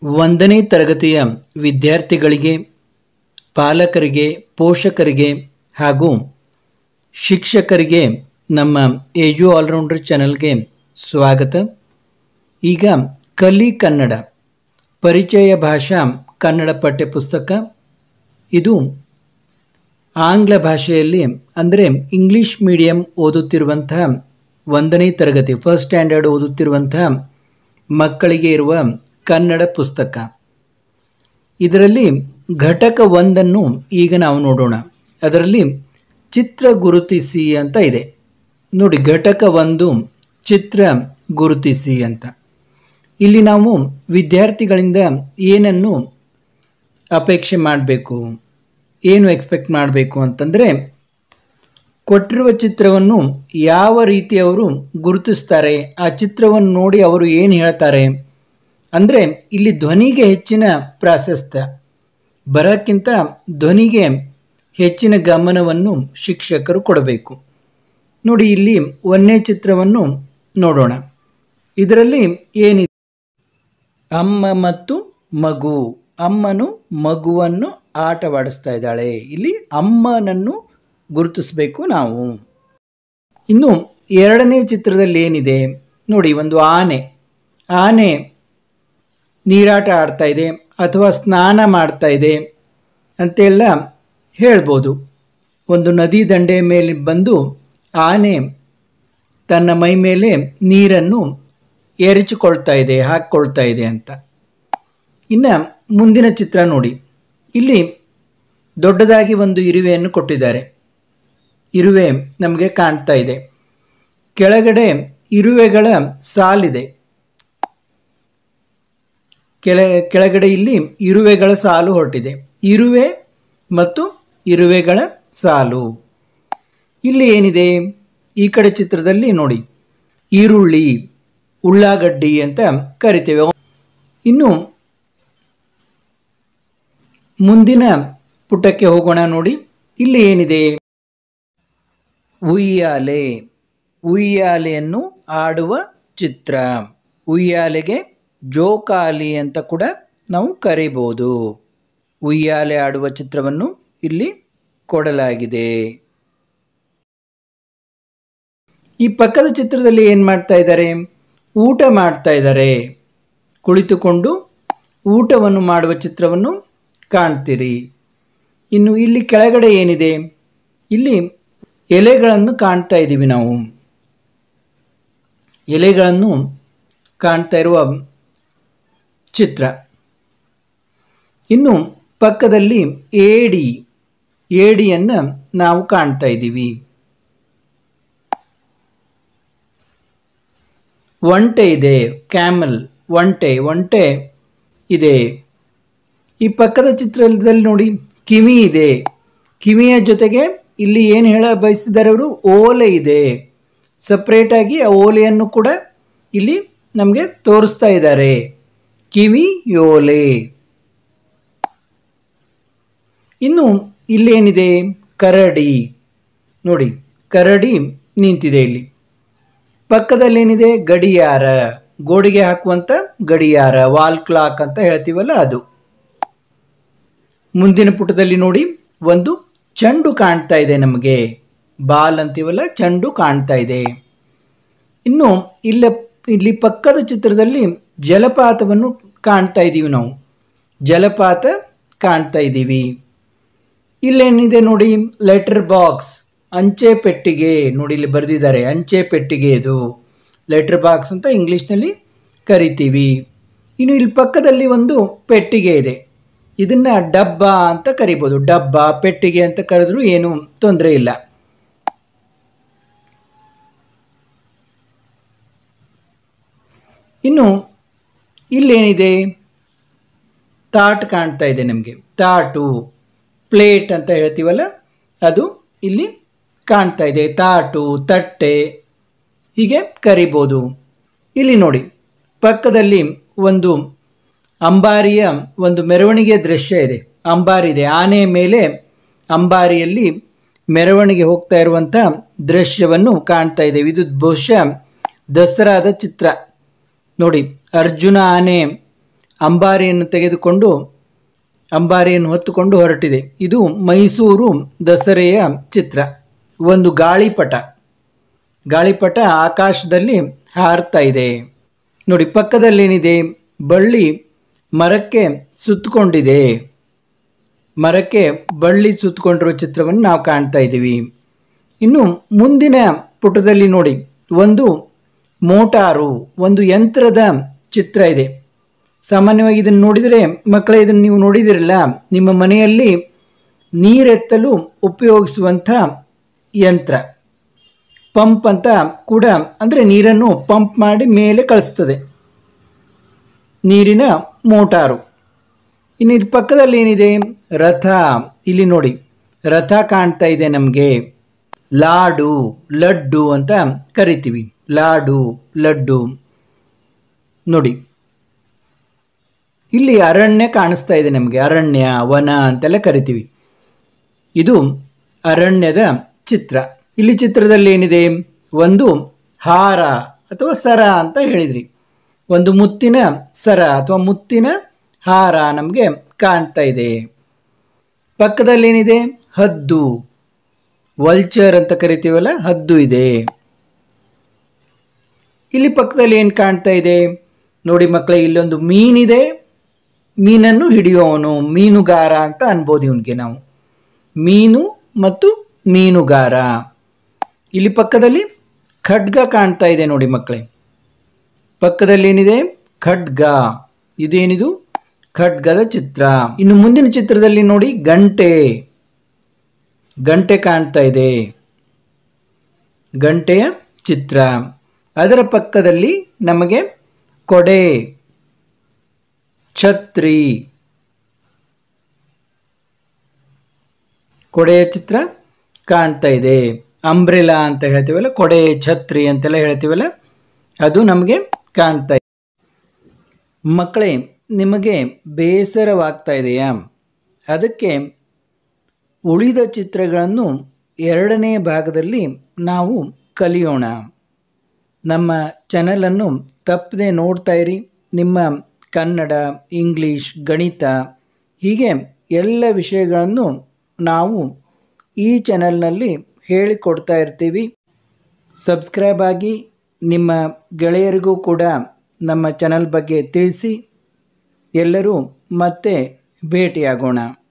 ಒಂದನೇ ತರಗತಿಯ ವಿದ್ಯಾರ್ಥಿಗಳಿಗೆ ಪಾಲಕರಿಗೆ ಪೋಷಕರಿಗೆ ಹಾಗೂ ಶಿಕ್ಷಕರಿಗೆ ನಮ್ಮ ಏಜು ಆಲ್ರೌಂಡರ್ ಚಾನಲ್ಗೆ ಸ್ವಾಗತ ಈಗ ಕಲಿ ಕನ್ನಡ ಪರಿಚಯ ಭಾಷಾ ಕನ್ನಡ ಪಠ್ಯಪುಸ್ತಕ ಇದು ಆಂಗ್ಲ ಭಾಷೆಯಲ್ಲಿ ಅಂದರೆ ಇಂಗ್ಲಿಷ್ ಮೀಡಿಯಂ ಓದುತ್ತಿರುವಂತಹ ಒಂದನೇ ತರಗತಿ ಫಸ್ಟ್ ಸ್ಟ್ಯಾಂಡರ್ಡ್ ಓದುತ್ತಿರುವಂತಹ ಮಕ್ಕಳಿಗೆ ಇರುವ ಕನ್ನಡ ಪುಸ್ತಕ ಇದರಲ್ಲಿ ಘಟಕ ಒಂದನ್ನು ಈಗ ನಾವು ನೋಡೋಣ ಅದರಲ್ಲಿ ಚಿತ್ರ ಗುರುತಿಸಿ ಅಂತ ಇದೆ ನೋಡಿ ಘಟಕ ಒಂದು ಚಿತ್ರ ಗುರುತಿಸಿ ಅಂತ ಇಲ್ಲಿ ನಾವು ವಿದ್ಯಾರ್ಥಿಗಳಿಂದ ಏನನ್ನು ಅಪೇಕ್ಷೆ ಮಾಡಬೇಕು ಏನು ಎಕ್ಸ್ಪೆಕ್ಟ್ ಮಾಡಬೇಕು ಅಂತಂದರೆ ಕೊಟ್ಟಿರುವ ಚಿತ್ರವನ್ನು ಯಾವ ರೀತಿ ಅವರು ಗುರುತಿಸ್ತಾರೆ ಆ ಚಿತ್ರವನ್ನು ನೋಡಿ ಅವರು ಏನು ಹೇಳ್ತಾರೆ ಅಂದರೆ ಇಲ್ಲಿ ಧ್ವನಿಗೆ ಹೆಚ್ಚಿನ ಪ್ರಾಶಸ್ತ್ಯ ಬರೋಕ್ಕಿಂತ ಧ್ವನಿಗೆ ಹೆಚ್ಚಿನ ಗಮನವನ್ನು ಶಿಕ್ಷಕರು ಕೊಡಬೇಕು ನೋಡಿ ಇಲ್ಲಿ ಒಂದನೇ ಚಿತ್ರವನ್ನು ನೋಡೋಣ ಇದರಲ್ಲಿ ಏನಿದೆ ಅಮ್ಮ ಮತ್ತು ಮಗು ಅಮ್ಮನು ಮಗುವನ್ನು ಆಟವಾಡಿಸ್ತಾ ಇದ್ದಾಳೆ ಇಲ್ಲಿ ಅಮ್ಮನನ್ನು ಗುರುತಿಸಬೇಕು ನಾವು ಇನ್ನು ಎರಡನೇ ಚಿತ್ರದಲ್ಲಿ ಏನಿದೆ ನೋಡಿ ಒಂದು ಆನೆ ಆನೆ ನೀರಾಟ ಆಡ್ತಾ ಇದೆ ಅಥವಾ ಸ್ನಾನ ಮಾಡ್ತಾ ಇದೆ ಅಂತೆಲ್ಲ ಹೇಳ್ಬೋದು ಒಂದು ನದಿ ದಂಡೆ ಮೇಲೆ ಬಂದು ಆನೆ ತನ್ನ ಮೈ ಮೇಲೆ ನೀರನ್ನು ಎರಚಿಕೊಳ್ತಾ ಇದೆ ಹಾಕ್ಕೊಳ್ತಾ ಇದೆ ಅಂತ ಇನ್ನು ಮುಂದಿನ ಚಿತ್ರ ನೋಡಿ ಇಲ್ಲಿ ದೊಡ್ಡದಾಗಿ ಒಂದು ಇರುವೆಯನ್ನು ಕೊಟ್ಟಿದ್ದಾರೆ ಇರುವೆ ನಮಗೆ ಕಾಣ್ತಾ ಇದೆ ಕೆಳಗಡೆ ಇರುವೆಗಳ ಸಾಲಿದೆ ಕೆಳ ಕೆಳಗಡೆ ಇಲ್ಲಿ ಇರುವೆಗಳ ಸಾಲು ಹೊರಟಿದೆ ಇರುವೆ ಮತ್ತು ಇರುವೆಗಳ ಸಾಲು ಇಲ್ಲಿ ಏನಿದೆ ಈ ಕಡೆ ಚಿತ್ರದಲ್ಲಿ ನೋಡಿ ಈರುಳ್ಳಿ ಉಳ್ಳಾಗಡ್ಡಿ ಅಂತ ಕರಿತೇವೆ ಇನ್ನು ಮುಂದಿನ ಪುಟಕ್ಕೆ ಹೋಗೋಣ ನೋಡಿ ಇಲ್ಲಿ ಏನಿದೆ ಉಯ್ಯಾಲೆ ಉಯ್ಯಾಲೆಯನ್ನು ಆಡುವ ಚಿತ್ರ ಉಯ್ಯಾಲೆಗೆ ಜೋಕಾಲಿ ಅಂತ ಕೂಡ ನಾವು ಕರೀಬೋದು ಉಯ್ಯಾಲೆ ಆಡುವ ಚಿತ್ರವನ್ನು ಇಲ್ಲಿ ಕೊಡಲಾಗಿದೆ ಈ ಪಕ್ಕದ ಚಿತ್ರದಲ್ಲಿ ಏನು ಮಾಡ್ತಾ ಇದ್ದಾರೆ ಊಟ ಮಾಡ್ತಾ ಇದ್ದಾರೆ ಕುಳಿತುಕೊಂಡು ಊಟವನ್ನು ಮಾಡುವ ಚಿತ್ರವನ್ನು ಕಾಣ್ತೀರಿ ಇನ್ನು ಇಲ್ಲಿ ಕೆಳಗಡೆ ಏನಿದೆ ಇಲ್ಲಿ ಎಲೆಗಳನ್ನು ಕಾಣ್ತಾ ಇದ್ದೀವಿ ನಾವು ಎಲೆಗಳನ್ನು ಕಾಣ್ತಾ ಇರುವ ಚಿತ್ರ ಇನ್ನು ಪಕ್ಕದಲ್ಲಿ ಏಡಿ ಏಡಿಯನ್ನು ನಾವು ಕಾಣ್ತಾ ಇದ್ದೀವಿ ಒಂಟೆ ಇದೆ ಕ್ಯಾಮಲ್ ಒಂಟೆ ಒಂಟೆ ಇದೆ ಈ ಪಕ್ಕದ ಚಿತ್ರದಲ್ಲಿ ನೋಡಿ ಕಿವಿ ಇದೆ ಕಿವಿಯ ಜೊತೆಗೆ ಇಲ್ಲಿ ಏನು ಹೇಳ ಬಯಸ್ತಿದ್ದಾರೆ ಅವರು ಓಲೆ ಇದೆ ಸಪ್ರೇಟಾಗಿ ಆ ಓಲೆಯನ್ನು ಕೂಡ ಇಲ್ಲಿ ನಮಗೆ ತೋರಿಸ್ತಾ ಇದ್ದಾರೆ ಕಿವಿ ಓಲೆ ಇನ್ನು ಇಲ್ಲೇನಿದೆ ಕರಡಿ ನೋಡಿ ಕರಡಿ ನಿಂತಿದೆ ಇಲ್ಲಿ ಪಕ್ಕದಲ್ಲಿ ಏನಿದೆ ಗಡಿಯಾರ ಗೋಡೆಗೆ ಹಾಕುವಂಥ ಗಡಿಯಾರ ವಾಲ್ ಕ್ಲಾಕ್ ಅಂತ ಹೇಳ್ತೀವಲ್ಲ ಅದು ಮುಂದಿನ ಪುಟದಲ್ಲಿ ನೋಡಿ ಒಂದು ಚೆಂಡು ಕಾಣ್ತಾ ಇದೆ ನಮಗೆ ಬಾಲ್ ಅಂತೀವಲ್ಲ ಚೆಂಡು ಕಾಣ್ತಾ ಇದೆ ಇನ್ನು ಇಲ್ಲ ಇಲ್ಲಿ ಪಕ್ಕದ ಚಿತ್ರದಲ್ಲಿ ಜಲಪಾತವನ್ನು ಕಾಣ್ತಾ ಇದ್ದೀವಿ ನಾವು ಜಲಪಾತ ಕಾಣ್ತಾ ಇದ್ದೀವಿ ಇಲ್ಲೇನಿದೆ ನೋಡಿ ಲೆಟರ್ ಬಾಕ್ಸ್ ಅಂಚೆ ಪೆಟ್ಟಿಗೆ ನೋಡಿ ಇಲ್ಲಿ ಬರೆದಿದ್ದಾರೆ ಅಂಚೆ ಪೆಟ್ಟಿಗೆ ಇದು ಲೆಟರ್ ಬಾಕ್ಸ್ ಅಂತ ಇಂಗ್ಲೀಷ್ನಲ್ಲಿ ಕರಿತೀವಿ ಇನ್ನು ಇಲ್ಲಿ ಪಕ್ಕದಲ್ಲಿ ಒಂದು ಪೆಟ್ಟಿಗೆ ಇದೆ ಇದನ್ನ ಡಬ್ಬ ಅಂತ ಕರಿಬೋದು ಡಬ್ಬ ಪೆಟ್ಟಿಗೆ ಅಂತ ಕರೆದ್ರೂ ಏನು ತೊಂದರೆ ಇಲ್ಲ ಇನ್ನು ಇಲ್ಲೇನಿದೆ ತಾಟ್ ಕಾಣ್ತಾ ಇದೆ ನಮಗೆ ತಾಟು ಪ್ಲೇಟ್ ಅಂತ ಹೇಳ್ತೀವಲ್ಲ ಅದು ಇಲ್ಲಿ ಕಾಣ್ತಾ ಇದೆ ತಾಟು ತಟ್ಟೆ ಹೀಗೆ ಕರಿಬೋದು ಇಲ್ಲಿ ನೋಡಿ ಪಕ್ಕದಲ್ಲಿ ಒಂದು ಅಂಬಾರಿಯ ಒಂದು ಮೆರವಣಿಗೆ ದೃಶ್ಯ ಇದೆ ಅಂಬಾರಿ ಇದೆ ಆನೆ ಮೇಲೆ ಅಂಬಾರಿಯಲ್ಲಿ ಮೆರವಣಿಗೆ ಹೋಗ್ತಾ ಇರುವಂಥ ದೃಶ್ಯವನ್ನು ಕಾಣ್ತಾ ಇದ್ದೇವೆ ಇದು ಬಹುಶಃ ದಸರಾದ ಚಿತ್ರ ನೋಡಿ ಅರ್ಜುನ ಆನೆ ಅಂಬಾರಿಯನ್ನು ತೆಗೆದುಕೊಂಡು ಅಂಬಾರಿಯನ್ನು ಹೊತ್ತುಕೊಂಡು ಹೊರಟಿದೆ ಇದು ಮೈಸೂರು ದಸರೆಯ ಚಿತ್ರ ಒಂದು ಗಾಳಿಪಟ ಗಾಳಿಪಟ ಆಕಾಶದಲ್ಲಿ ಹಾರ್ತಾ ಇದೆ ನೋಡಿ ಪಕ್ಕದಲ್ಲೇನಿದೆ ಬಳ್ಳಿ ಮರಕ್ಕೆ ಸುತ್ತಕೊಂಡಿದೆ ಮರಕ್ಕೆ ಬಳ್ಳಿ ಸುತ್ತಕೊಂಡಿರುವ ಚಿತ್ರವನ್ನು ನಾವು ಕಾಣ್ತಾ ಇದ್ದೀವಿ ಇನ್ನು ಮುಂದಿನ ಪುಟದಲ್ಲಿ ನೋಡಿ ಒಂದು ಮೋಟಾರು ಒಂದು ಯಂತ್ರದ ಚಿತ್ರ ಇದೆ ಸಾಮಾನ್ಯವಾಗಿ ಇದನ್ನು ನೋಡಿದರೆ ಮಕ್ಕಳೇ ಇದನ್ನು ನೀವು ನೋಡಿದಿರಲ್ಲ ನಿಮ್ಮ ಮನೆಯಲ್ಲಿ ನೀರೆತ್ತಲು ಉಪಯೋಗಿಸುವಂಥ ಯಂತ್ರ ಪಂಪ್ ಅಂತ ಕೂಡ ಅಂದರೆ ನೀರನ್ನು ಪಂಪ್ ಮಾಡಿ ಮೇಲೆ ಕಳಿಸ್ತದೆ ನೀರಿನ ಮೋಟಾರು ಇನ್ನು ಇಲ್ಲಿ ಪಕ್ಕದಲ್ಲಿ ಏನಿದೆ ರಥ ಇಲ್ಲಿ ನೋಡಿ ರಥ ಕಾಣ್ತಾ ಇದೆ ನಮಗೆ ಲಾಡು ಲಡ್ಡು ಅಂತ ಕರಿತೀವಿ ಲಾಡು ಲಡ್ಡು ನೋಡಿ ಇಲ್ಲಿ ಅರಣ್ಯ ಕಾಣಿಸ್ತಾ ಇದೆ ನಮಗೆ ಅರಣ್ಯ ವನ ಅಂತೆಲ್ಲ ಕರಿತೀವಿ ಇದು ಅರಣ್ಯದ ಚಿತ್ರ ಇಲ್ಲಿ ಚಿತ್ರದಲ್ಲಿ ಏನಿದೆ ಒಂದು ಹಾರ ಅಥವಾ ಸರ ಅಂತ ಹೇಳಿದ್ರಿ ಒಂದು ಮುತ್ತಿನ ಸರ ಅಥವಾ ಮುತ್ತಿನ ಹಾರ ನಮಗೆ ಕಾಣ್ತಾ ಇದೆ ಪಕ್ಕದಲ್ಲಿ ಏನಿದೆ ಹದ್ದು ವಲ್ಚರ್ ಅಂತ ಕರಿತೀವಲ್ಲ ಹದ್ದು ಇದೆ ಇಲ್ಲಿ ಪಕ್ಕದಲ್ಲಿ ಏನು ಕಾಣ್ತಾ ಇದೆ ನೋಡಿ ಮಕ್ಕಳೇ ಇಲ್ಲೊಂದು ಮೀನಿದೆ ಮೀನನ್ನು ಹಿಡಿಯೋವನು ಮೀನುಗಾರ ಅಂತ ಅನ್ಬೋದು ಇವನಿಗೆ ನಾವು ಮೀನು ಮತ್ತು ಮೀನುಗಾರ ಇಲ್ಲಿ ಪಕ್ಕದಲ್ಲಿ ಖಡ್ಗ ಕಾಣ್ತಾ ಇದೆ ನೋಡಿ ಮಕ್ಕಳೇ ಪಕ್ಕದಲ್ಲಿ ಏನಿದೆ ಖಡ್ಗ ಇದೇನಿದು ಖಡ್ಗದ ಚಿತ್ರ ಇನ್ನು ಮುಂದಿನ ಚಿತ್ರದಲ್ಲಿ ನೋಡಿ ಗಂಟೆ ಗಂಟೆ ಕಾಣ್ತಾ ಇದೆ ಗಂಟೆಯ ಚಿತ್ರ ಅದರ ಪಕ್ಕದಲ್ಲಿ ನಮಗೆ ಕೊಡೆ ಛತ್ರಿ ಕೊಡೆಯ ಚಿತ್ರ ಕಾಣ್ತಾ ಇದೆ ಅಂಬ್ರೆಲಾ ಅಂತ ಹೇಳ್ತೀವಲ್ಲ ಕೊಡೆ ಛತ್ರಿ ಅಂತೆಲ್ಲ ಹೇಳ್ತೀವಲ್ಲ ಅದು ನಮಗೆ ಕಾಣ್ತಾ ಇದೆ ಮಕ್ಕಳೇ ನಿಮಗೆ ಬೇಸರವಾಗ್ತಾ ಇದೆಯಾ ಅದಕ್ಕೆ ಉಳಿದ ಚಿತ್ರಗಳನ್ನು ಎರಡನೇ ಭಾಗದಲ್ಲಿ ನಾವು ಕಲಿಯೋಣ ನಮ್ಮ ಚಾನಲನ್ನು ತಪ್ಪದೆ ನೋಡ್ತಾ ಇರಿ ನಿಮ್ಮ ಕನ್ನಡ ಇಂಗ್ಲೀಷ್ ಗಣಿತ ಹೀಗೆ ಎಲ್ಲ ವಿಷಯಗಳನ್ನು ನಾವು ಈ ಚಾನಲ್ನಲ್ಲಿ ಹೇಳಿಕೊಡ್ತಾ ಇರ್ತೀವಿ ಸಬ್ಸ್ಕ್ರೈಬ್ ಆಗಿ ನಿಮ್ಮ ಗೆಳೆಯರಿಗೂ ಕೂಡ ನಮ್ಮ ಚಾನಲ್ ಬಗ್ಗೆ ತಿಳಿಸಿ ಎಲ್ಲರೂ ಮತ್ತೆ ಭೇಟಿಯಾಗೋಣ